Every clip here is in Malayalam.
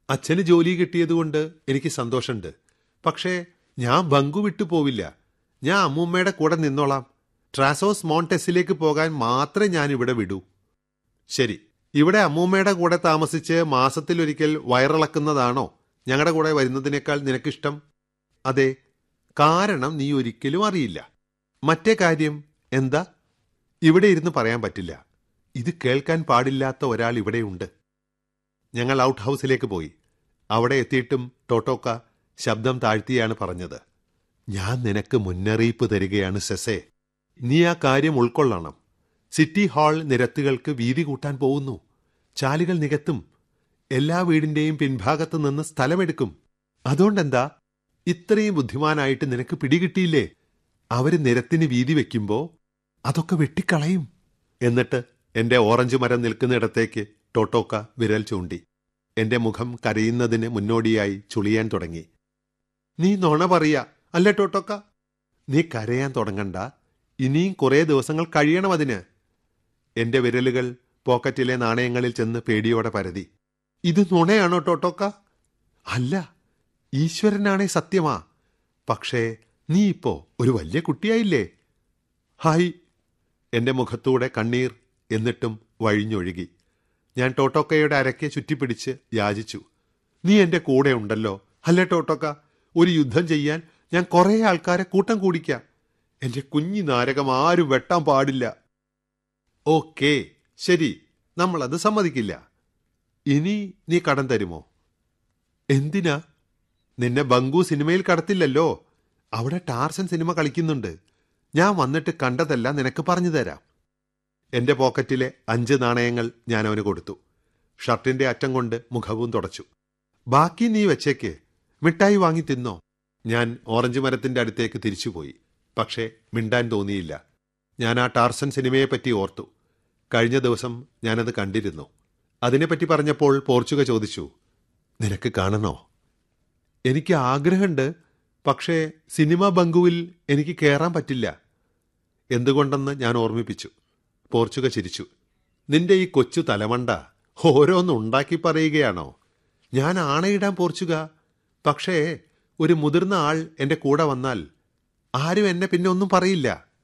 അച്ഛന് ജോലി കിട്ടിയതുകൊണ്ട് എനിക്ക് സന്തോഷമുണ്ട് പക്ഷേ ഞാൻ ബങ്കു വിട്ടു പോവില്ല ഞാൻ അമ്മൂമ്മയുടെ കൂടെ നിന്നോളാം ട്രാസോസ് മോണ്ടെസിലേക്ക് പോകാൻ മാത്രമേ ഞാൻ ഇവിടെ വിടൂ ശരി ഇവിടെ അമ്മൂമ്മയുടെ കൂടെ താമസിച്ച് മാസത്തിലൊരിക്കൽ വയറിളക്കുന്നതാണോ ഞങ്ങളുടെ കൂടെ വരുന്നതിനേക്കാൾ നിനക്കിഷ്ടം അതെ കാരണം നീ ഒരിക്കലും അറിയില്ല മറ്റേ കാര്യം എന്താ ഇവിടെ ഇരുന്ന് പറയാൻ പറ്റില്ല ഇത് കേൾക്കാൻ പാടില്ലാത്ത ഒരാൾ ഇവിടെയുണ്ട് ഞങ്ങൾ ഔട്ട് ഹൗസിലേക്ക് പോയി അവിടെ എത്തിയിട്ടും ടോട്ടോക്ക ശബ്ദം താഴ്ത്തിയാണ് പറഞ്ഞത് ഞാൻ നിനക്ക് മുന്നറിയിപ്പ് തരികയാണ് സെസേ നീ ആ കാര്യം ഉൾക്കൊള്ളണം സിറ്റി ഹാൾ നിരത്തുകൾക്ക് വീതി കൂട്ടാൻ പോകുന്നു ചാലുകൾ നികത്തും എല്ലാ വീടിന്റെയും പിൻഭാഗത്ത് നിന്ന് സ്ഥലമെടുക്കും അതുകൊണ്ടെന്താ ഇത്രയും ബുദ്ധിമാനായിട്ട് നിനക്ക് പിടികിട്ടിയില്ലേ അവര് നിരത്തിന് വീതി വെക്കുമ്പോ അതൊക്കെ വെട്ടിക്കളയും എന്നിട്ട് എന്റെ ഓറഞ്ച് മരം നിൽക്കുന്നിടത്തേക്ക് ടോട്ടോക്ക വിരൽ ചൂണ്ടി എന്റെ മുഖം കരയുന്നതിന് മുന്നോടിയായി ചുളിയാൻ തുടങ്ങി നീ നുണ പറയാ അല്ലേ ടോട്ടോക്ക നീ കരയാൻ തുടങ്ങണ്ട ഇനിയും കുറേ ദിവസങ്ങൾ കഴിയണം അതിന് എന്റെ വിരലുകൾ പോക്കറ്റിലെ നാണയങ്ങളിൽ ചെന്ന് പേടിയോടെ പരതി ഇത് നുണയാണോ ടോട്ടോക്ക അല്ല ഈശ്വരനാണേ സത്യമാ പക്ഷേ നീ ഇപ്പോ ഒരു വലിയ കുട്ടിയായില്ലേ ഹായ് എന്റെ മുഖത്തൂടെ കണ്ണീർ എന്നിട്ടും വഴിഞ്ഞൊഴുകി ഞാൻ ടോട്ടോക്കയുടെ അരക്കെ ചുറ്റിപ്പിടിച്ച് യാചിച്ചു നീ എന്റെ കൂടെ ഉണ്ടല്ലോ അല്ലേ ടോട്ടോക്ക ഒരു യുദ്ധം ചെയ്യാൻ ഞാൻ കുറേ ആൾക്കാരെ കൂട്ടം കൂടിക്കാം എന്റെ കുഞ്ഞി നാരകം ആരും വെട്ടാൻ പാടില്ല ഓക്കേ ശരി നമ്മളത് സമ്മതിക്കില്ല ഇനി നീ കടം തരുമോ എന്തിനാ നിന്നെ ബംഗു സിനിമയിൽ കടത്തില്ലല്ലോ അവിടെ ടാർസൻ സിനിമ കളിക്കുന്നുണ്ട് ഞാൻ വന്നിട്ട് കണ്ടതെല്ലാം നിനക്ക് പറഞ്ഞു തരാം എന്റെ പോക്കറ്റിലെ അഞ്ച് നാണയങ്ങൾ ഞാൻ അവന് കൊടുത്തു ഷർട്ടിന്റെ അറ്റം കൊണ്ട് മുഖവും തുടച്ചു ബാക്കി നീ വെച്ചേക്ക് മിഠായി വാങ്ങി തിന്നോ ഞാൻ ഓറഞ്ച് മരത്തിന്റെ അടുത്തേക്ക് തിരിച്ചുപോയി പക്ഷേ മിണ്ടാൻ തോന്നിയില്ല ഞാൻ ആ ടാർസൻ സിനിമയെപ്പറ്റി ഓർത്തു കഴിഞ്ഞ ദിവസം ഞാനത് കണ്ടിരുന്നു അതിനെപ്പറ്റി പറഞ്ഞപ്പോൾ പോർച്ചുഗ ചോദിച്ചു നിനക്ക് കാണണോ എനിക്ക് ആഗ്രഹമുണ്ട് പക്ഷേ സിനിമ ബംഗുവിൽ എനിക്ക് കയറാൻ പറ്റില്ല എന്തുകൊണ്ടെന്ന് ഞാൻ ഓർമ്മിപ്പിച്ചു പോർച്ചുഗ ചിരിച്ചു നിന്റെ ഈ കൊച്ചു തലമണ്ട ഓരോന്നുണ്ടാക്കി പറയുകയാണോ ഞാൻ ആണയിടാൻ പോർച്ചുഗ പക്ഷേ ഒരു മുതിർന്ന ആൾ എന്റെ കൂടെ വന്നാൽ ആരും എന്നെ പിന്നെ ഒന്നും പറയില്ല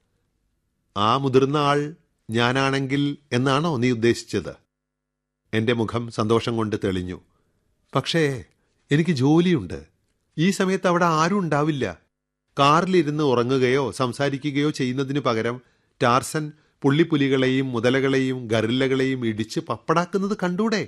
ആ മുതിർന്ന ആൾ ഞാനാണെങ്കിൽ എന്നാണോ നീ ഉദ്ദേശിച്ചത് എന്റെ മുഖം സന്തോഷം കൊണ്ട് തെളിഞ്ഞു പക്ഷേ എനിക്ക് ജോലിയുണ്ട് ഈ സമയത്ത് അവിടെ ആരും ഉണ്ടാവില്ല കാറിലിരുന്ന് ഉറങ്ങുകയോ സംസാരിക്കുകയോ ചെയ്യുന്നതിനു പകരം ടാർസൻ പുള്ളിപ്പുലികളെയും മുതലകളെയും ഗറില്ലകളെയും ഇടിച്ച് പപ്പടാക്കുന്നത് കണ്ടൂടെ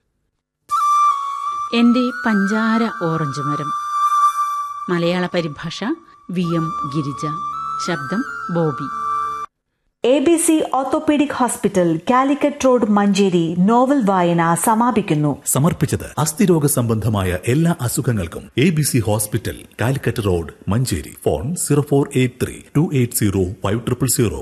എന്റെ പഞ്ചാര ഓറഞ്ച് മരം മലയാള പരിഭാഷ വി എം ഗിരിജ ശബ്ദം Bobby A B C orthopaedic hospital Calicut road Manjeri novel വായന സമാപിക്കുന്നു സമർപ്പിച്ചത് അസ്ഥിരോഗ സംബന്ധമായ എല്ലാ അസുഖങ്ങൾക്കും A B C hospital Calicut road Manjeri phone zero four eight three two eight zero five triple zero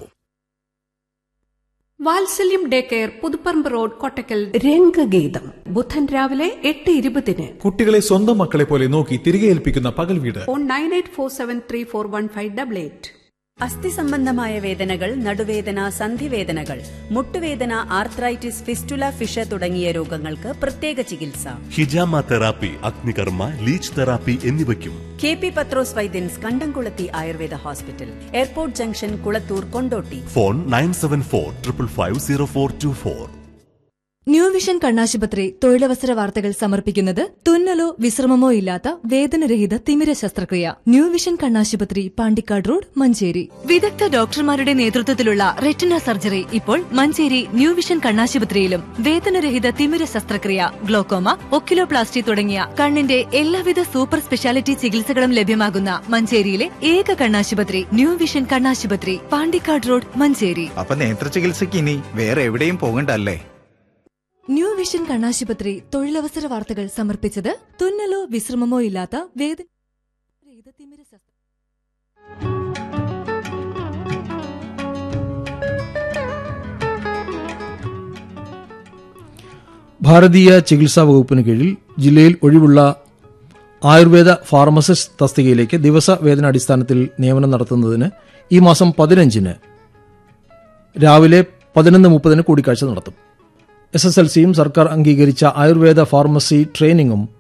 വാത്സല്യം day care Puthuparamba road Kottakkal രംഗഗീതം ബുധൻ രാവിലെ എട്ട് ഇരുപതിന് കുട്ടികളെ സ്വന്തം മക്കളെ പോലെ നോക്കി തിരികെ ഏൽപ്പിക്കുന്ന പകൽ വീട് phone nine eight four seven three four one five double eight അസ്ഥി സംബന്ധമായ വേദനകൾ നടുവേദന സന്ധിവേദനകൾ മുട്ടുവേദന ആർത്രൈറ്റിസ് ഫിസ്റ്റുല ഫിഷ തുടങ്ങിയ രോഗങ്ങൾക്ക് പ്രത്യേക ചികിത്സ ഹിജാമ തെറാപ്പി അഗ്നികർമ്മ ലീച്ച് തെറാപ്പി എന്നിവയ്ക്കും കെ പി പത്രോസ് വൈദ്യൻസ് കണ്ടംകുളത്തി Ayurveda hospital airport junction Kulathur Kondotty phone nine seven four triple five zero four two four new vision കണ്ണാശുപത്രി തൊഴിലവസര വാർത്തകൾ സമർപ്പിക്കുന്നത് തുന്നലോ വിശ്രമമോ ഇല്ലാത്ത വേദനരഹിത തിമിര ശസ്ത്രക്രിയ ന്യൂ വിഷൻ കണ്ണാശുപത്രി പാണ്ടിക്കാട് റോഡ് മഞ്ചേരി വിദഗ്ധ ഡോക്ടർമാരുടെ നേതൃത്വത്തിലുള്ള റെറ്റിന സർജറി ഇപ്പോൾ മഞ്ചേരി ന്യൂ വിഷൻ കണ്ണാശുപത്രിയിലും വേദനരഹിത തിമിര ശസ്ത്രക്രിയ ഗ്ലോക്കോമ ഒക്കിലോപ്ലാസ്റ്റി തുടങ്ങിയ കണ്ണിന്റെ എല്ലാവിധ സൂപ്പർ സ്പെഷ്യാലിറ്റി ചികിത്സകളും ലഭ്യമാകുന്ന മഞ്ചേരിയിലെ ഏക കണ്ണാശുപത്രി ന്യൂ വിഷൻ കണ്ണാശുപത്രി പാണ്ടിക്കാട് റോഡ് മഞ്ചേരി അപ്പൊ നേത്ര ചികിത്സയ്ക്ക് ഇനി വേറെ എവിടെയും പോകണ്ടല്ലേ ന്യൂ വിഷൻ കണ്ണാശുപത്രി തൊഴിലവസര വാർത്തകൾ സമർപ്പിച്ചത് തുന്നലോ വിശ്രമമോ ഇല്ലാത്ത വേദന തിമിര ശസ്ത്ര ഭാരതീയ ചികിത്സാ വകുപ്പിന് കീഴിൽ ജില്ലയിൽ ഒഴിവുള്ള ആയുർവേദ ഫാർമസിസ്റ്റ് തസ്തികയിലേക്ക് ദിവസ വേതനാടിസ്ഥാനത്തിൽ നിയമനം നടത്തുന്നതിന് ഈ മാസം പതിനഞ്ചിന് രാവിലെ പതിനൊന്ന് മുപ്പതിന് കൂടിക്കാഴ്ച നടത്തും എസ് എസ് എൽ സിയും സർക്കാർ അംഗീകരിച്ച ആയുർവേദ ഫാർമസി ട്രെയിനിങ്ങും